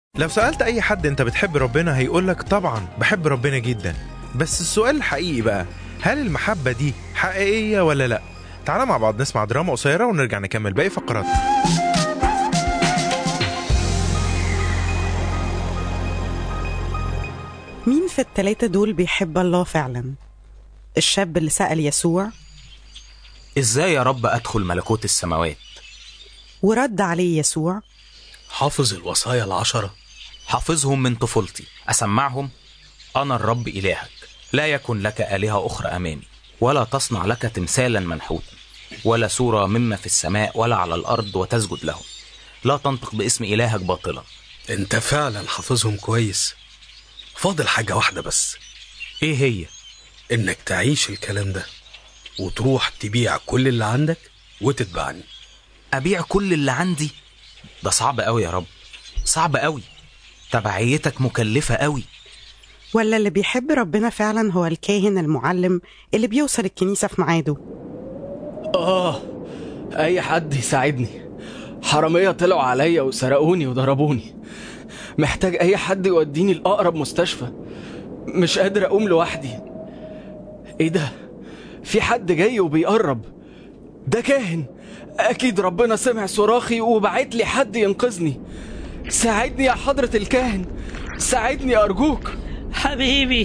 لو سألت أي حد أنت بتحب ربنا هيقولك طبعا بحب ربنا جدا بس السؤال الحقيقي بقى هل المحبة دي حقيقية ولا لأ؟ تعالى مع بعض نسمع دراما قصيرة ونرجع نكمل باقي فقراتنا مين في التلاتة دول بيحب الله فعلا؟ الشاب اللي سأل يسوع ازاي يا رب ادخل ملكوت السماوات ورد عليه يسوع حافظ الوصايا العشرة حافظهم من طفولتي اسمعهم انا الرب الهك لا يكن لك الهه اخرى امامي ولا تصنع لك تمثالا منحوتا ولا صوره مما في السماء ولا على الارض وتسجد له لا تنطق باسم الهك باطلا انت فعلا حافظهم كويس فاضل حاجة واحدة بس ايه هي انك تعيش الكلام ده وتروح تبيع كل اللي عندك وتتبعني ابيع كل اللي عندي ده صعب قوي يا رب صعب قوي تبعيتك مكلفه قوي ولا اللي بيحب ربنا فعلا هو الكاهن المعلم اللي بيوصل الكنيسة في ميعاده آه أي حد يساعدني حرامية طلعوا عليا وسرقوني وضربوني محتاج أي حد يوديني لأقرب مستشفى مش قادر أقوم لوحدي إيه ده؟ في حد جاي وبيقرب ده كاهن أكيد ربنا سمع صراخي وبعت لي حد ينقذني ساعدني يا حضرة الكاهن ساعدني أرجوك حبيبي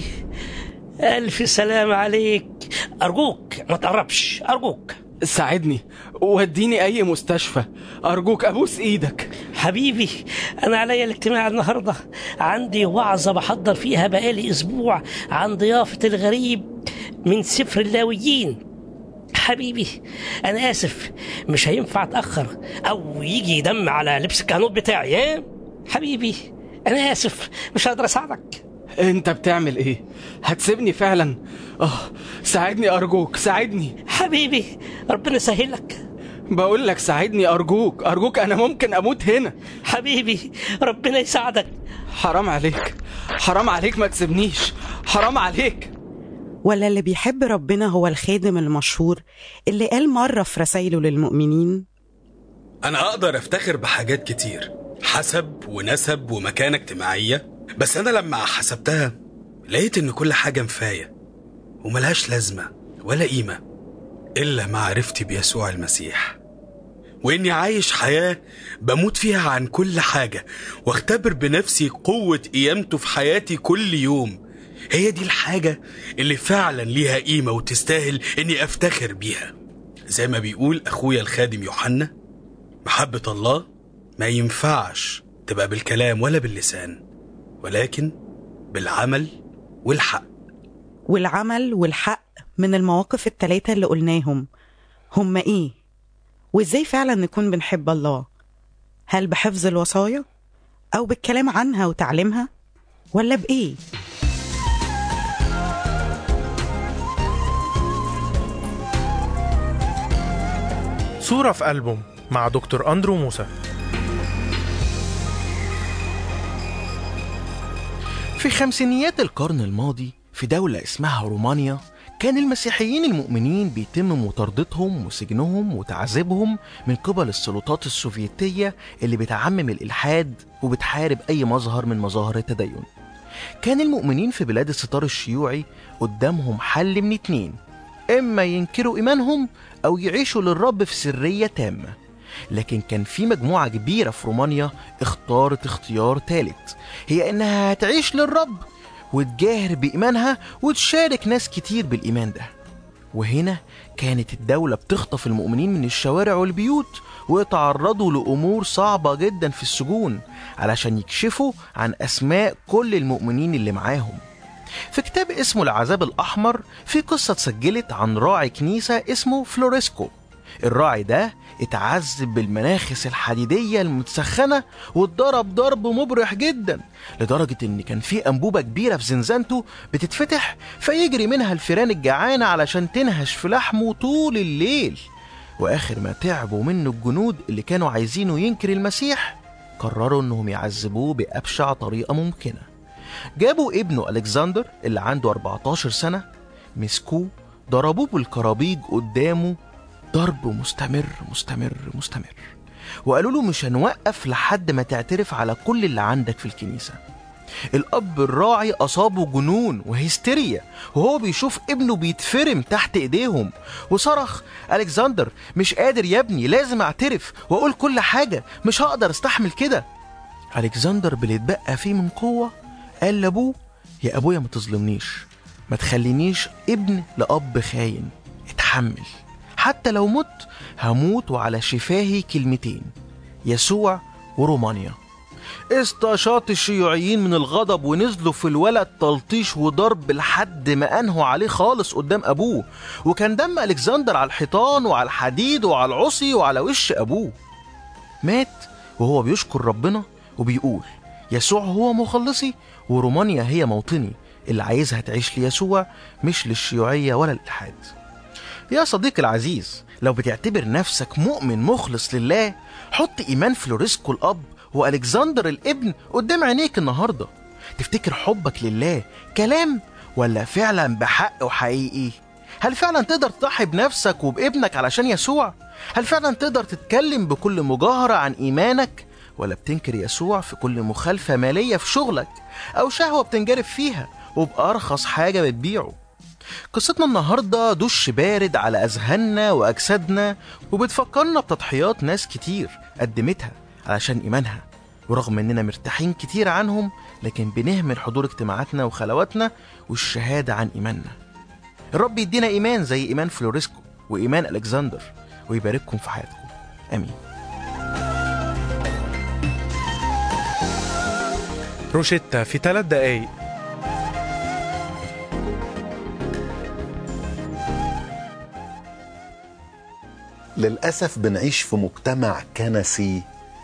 ألف سلام عليك أرجوك ما تقربش أرجوك ساعدني وديني أي مستشفى أرجوك أبوس إيدك حبيبي أنا عليا الاجتماع النهاردة عندي وعظة بحضر فيها بقالي أسبوع عن ضيافة الغريب من سفر اللاويين حبيبي أنا آسف مش هينفع أتأخر أو يجي دم على لبس الكهنوت بتاعي ها حبيبي أنا آسف مش هقدر أساعدك انت بتعمل ايه هتسيبني فعلا اه ساعدني ارجوك ساعدني حبيبي ربنا يسهلك بقول لك ساعدني ارجوك ارجوك انا ممكن اموت هنا حبيبي ربنا يساعدك حرام عليك حرام عليك ما تسيبنيش حرام عليك ولا اللي بيحب ربنا هو الخادم المشهور اللي قال مرة في رسائله للمؤمنين انا اقدر افتخر بحاجات كتير حسب ونسب ومكانة اجتماعية بس انا لما حسبتها لقيت ان كل حاجة مفاية وملهاش لازمة ولا قيمة الا معرفتي بيسوع المسيح واني عايش حياة بموت فيها عن كل حاجة واختبر بنفسي قوة قيامته في حياتي كل يوم هي دي الحاجة اللي فعلا ليها قيمة وتستاهل اني افتخر بيها زي ما بيقول اخويا الخادم يوحنا محبة الله ما ينفعش تبقى بالكلام ولا باللسان ولكن بالعمل والحق والعمل والحق من المواقف التلاتة اللي قلناهم هما ايه؟ وازاي فعلا نكون بنحب الله؟ هل بحفظ الوصايا؟ أو بالكلام عنها وتعليمها؟ ولا بإيه؟ صورة في ألبوم مع دكتور أندرو موسى في خمسينيات القرن الماضي في دولة اسمها رومانيا كان المسيحيين المؤمنين بيتم مطاردتهم وسجنهم وتعذيبهم من قبل السلطات السوفيتية اللي بتعمم الإلحاد وبتحارب أي مظهر من مظاهر التدين كان المؤمنين في بلاد الستار الشيوعي قدامهم حل من اتنين إما ينكروا إيمانهم أو يعيشوا للرب في سرية تامة لكن كان في مجموعة كبيرة في رومانيا اختارت اختيار تالت هي إنها هتعيش للرب وتجاهر بإيمانها وتشارك ناس كتير بالإيمان ده وهنا كانت الدولة بتخطف المؤمنين من الشوارع والبيوت ويتعرضوا لأمور صعبة جدا في السجون علشان يكشفوا عن أسماء كل المؤمنين اللي معاهم في كتاب اسمه العذاب الأحمر في قصة اتسجلت عن راعي كنيسة اسمه فلوريسكو الراعي ده اتعذب بالمناخس الحديدية المتسخنة واتضرب ضرب مبرح جدا لدرجة ان كان في انبوبة كبيرة في زنزانته بتتفتح فيجري منها الفيران الجعانة علشان تنهش في لحمه طول الليل واخر ما تعبوا منه الجنود اللي كانوا عايزينه ينكر المسيح قرروا انهم يعذبوه بأبشع طريقة ممكنة جابوا ابنه ألكسندر اللي عنده 14 سنة مسكوه ضربوه بالكرابيج قدامه ضرب مستمر مستمر مستمر وقالوا له مش هنوقف لحد ما تعترف على كل اللي عندك في الكنيسة الأب الراعي أصابه جنون وهستيريا وهو بيشوف ابنه بيتفرم تحت إيديهم وصرخ ألكسندر مش قادر يا ابني لازم أعترف وأقول كل حاجة مش هقدر استحمل كده ألكسندر باللي اتبقى فيه من قوة قال لأبوه يا أبويا ما تظلمنيش ما تخلينيش ابن لأب خاين اتحمل حتى لو مت هموت وعلى شفاهي كلمتين يسوع ورومانيا استشاط الشيوعيين من الغضب ونزلوا في الولد تلطيش وضرب لحد ما انهوا عليه خالص قدام ابوه وكان دم الكسندر على الحيطان وعلى الحديد وعلى العصي وعلى وش ابوه مات وهو بيشكر ربنا وبيقول يسوع هو مخلصي ورومانيا هي موطني اللي عايزها تعيش ليسوع مش للشيوعية ولا الإلحاد يا صديقي العزيز لو بتعتبر نفسك مؤمن مخلص لله حط إيمان فلوريسكو الأب وألكسندر الابن قدام عينيك النهاردة تفتكر حبك لله كلام ولا فعلا بحق وحقيقي هل فعلا تقدر تضحي بنفسك وبابنك علشان يسوع هل فعلا تقدر تتكلم بكل مجاهرة عن إيمانك ولا بتنكر يسوع في كل مخالفة مالية في شغلك أو شهوة بتنجرف فيها وبأرخص حاجة بتبيعه قصتنا النهاردة دش بارد على أذهاننا وأجسادنا وبتفكرنا بتضحيات ناس كتير قدمتها علشان إيمانها ورغم إننا مرتاحين كتير عنهم لكن بنهمل حضور اجتماعاتنا وخلواتنا والشهادة عن إيماننا الرب يدينا إيمان زي إيمان فلوريسكو وإيمان ألكسندر ويبارككم في حياتكم آمين روشيتا في ثلاث دقايق للأسف بنعيش في مجتمع كنسي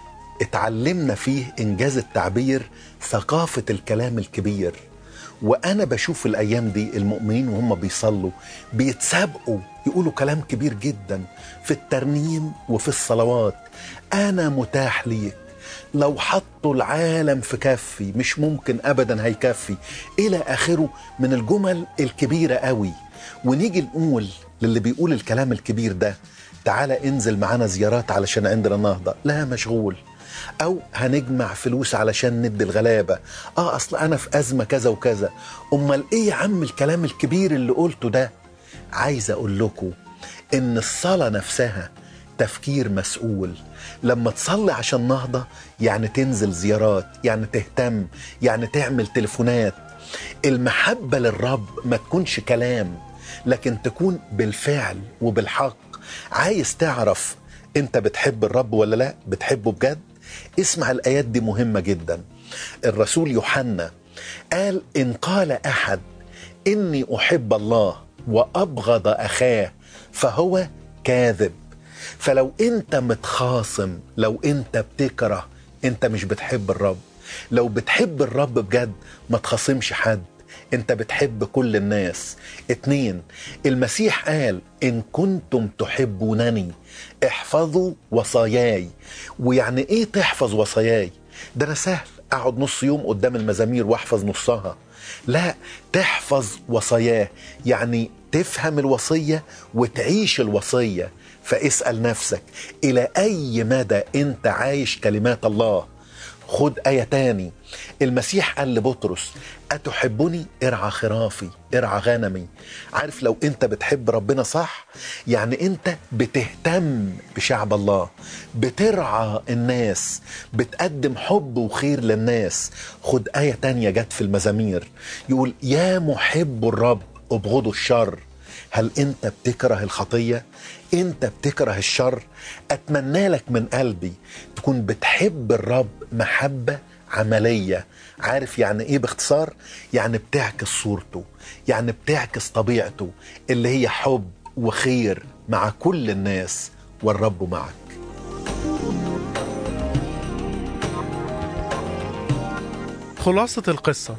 اتعلمنا فيه إنجاز التعبير ثقافة الكلام الكبير وأنا بشوف الأيام دي المؤمنين وهم بيصلوا بيتسابقوا يقولوا كلام كبير جدا في الترنيم وفي الصلوات أنا متاح ليك لو حطوا العالم في كفي مش ممكن أبدا هيكفي إلى آخره من الجمل الكبيرة قوي ونيجي نقول للي بيقول الكلام الكبير ده تعالى انزل معانا زيارات علشان عندنا نهضة لا مشغول او هنجمع فلوس علشان ندي الغلابة اه اصل انا في ازمة كذا وكذا امال ايه يا عم الكلام الكبير اللي قلته ده عايز اقول لكم ان الصلاة نفسها تفكير مسؤول لما تصلي عشان نهضة يعني تنزل زيارات يعني تهتم يعني تعمل تليفونات المحبة للرب ما تكونش كلام لكن تكون بالفعل وبالحق عايز تعرف انت بتحب الرب ولا لا بتحبه بجد اسمع الايات دي مهمه جدا الرسول يوحنا قال ان قال احد اني احب الله وابغض اخاه فهو كاذب فلو انت متخاصم لو انت بتكره انت مش بتحب الرب لو بتحب الرب بجد ما تخاصمش حد انت بتحب كل الناس اتنين المسيح قال ان كنتم تحبونني احفظوا وصاياي ويعني ايه تحفظ وصاياي ده انا سهل اقعد نص يوم قدام المزامير واحفظ نصها لا تحفظ وصاياه يعني تفهم الوصية وتعيش الوصية فاسأل نفسك إلى أي مدى أنت عايش كلمات الله خد آية تاني المسيح قال لبطرس أتحبني ارعى خرافي ارعى غنمي عارف لو أنت بتحب ربنا صح يعني أنت بتهتم بشعب الله بترعى الناس بتقدم حب وخير للناس خد آية تانية جت في المزامير يقول يا محب الرب ابغضوا الشر هل انت بتكره الخطيه انت بتكره الشر اتمنى لك من قلبي تكون بتحب الرب محبه عمليه عارف يعني ايه باختصار يعني بتعكس صورته يعني بتعكس طبيعته اللي هي حب وخير مع كل الناس والرب معك خلاصة القصة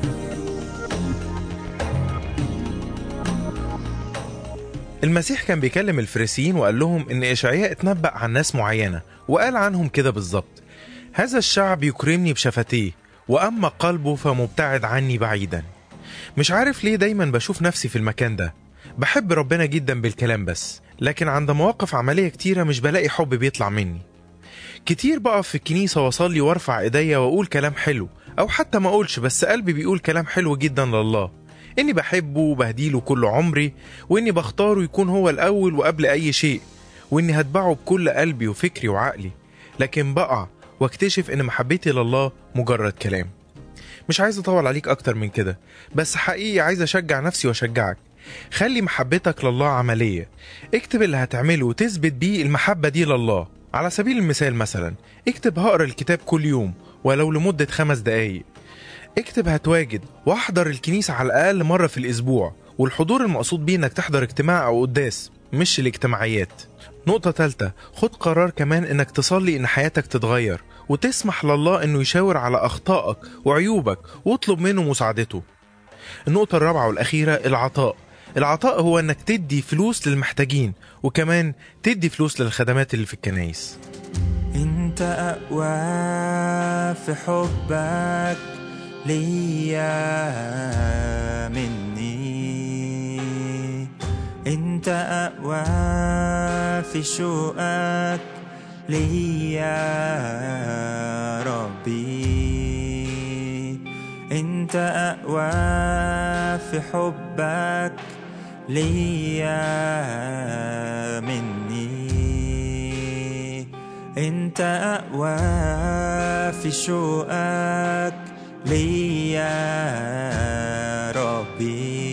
المسيح كان بيكلم الفريسيين وقال لهم إن إشعياء اتنبأ عن ناس معينة وقال عنهم كده بالظبط هذا الشعب يكرمني بشفتيه وأما قلبه فمبتعد عني بعيدا مش عارف ليه دايما بشوف نفسي في المكان ده بحب ربنا جدا بالكلام بس لكن عند مواقف عملية كتيرة مش بلاقي حب بيطلع مني كتير بقف في الكنيسة واصلي وارفع ايديا واقول كلام حلو او حتى ما اقولش بس قلبي بيقول كلام حلو جدا لله اني بحبه وبهديله كل عمري واني بختاره يكون هو الاول وقبل اي شيء واني هتبعه بكل قلبي وفكري وعقلي لكن بقع واكتشف ان محبتي لله مجرد كلام مش عايز اطول عليك اكتر من كده بس حقيقي عايز اشجع نفسي واشجعك خلي محبتك لله عملية اكتب اللي هتعمله وتثبت بيه المحبة دي لله على سبيل المثال مثلا اكتب هقرا الكتاب كل يوم ولو لمدة خمس دقايق اكتب هتواجد واحضر الكنيسة على الأقل مرة في الأسبوع والحضور المقصود بيه انك تحضر اجتماع أو قداس مش الاجتماعيات نقطة تالتة خد قرار كمان انك تصلي ان حياتك تتغير وتسمح لله انه يشاور على اخطائك وعيوبك واطلب منه مساعدته النقطة الرابعة والأخيرة العطاء العطاء هو انك تدي فلوس للمحتاجين وكمان تدي فلوس للخدمات اللي في الكنايس انت اقوى في حبك ليا مني انت اقوى في شوقك ليا ربي انت اقوى في حبك ليا مني انت اقوى في شوقك ليا ربي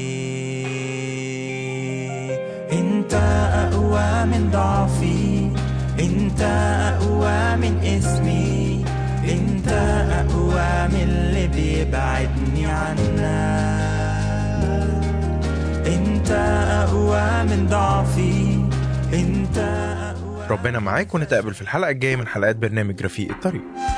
انت اقوى من ضعفي انت اقوى من اسمي انت اقوى من اللي بيبعدني عنك انت اقوى من ضعفي انت اقوى ربنا معاك ونتقابل في الحلقة الجاية من حلقات برنامج رفيق الطريق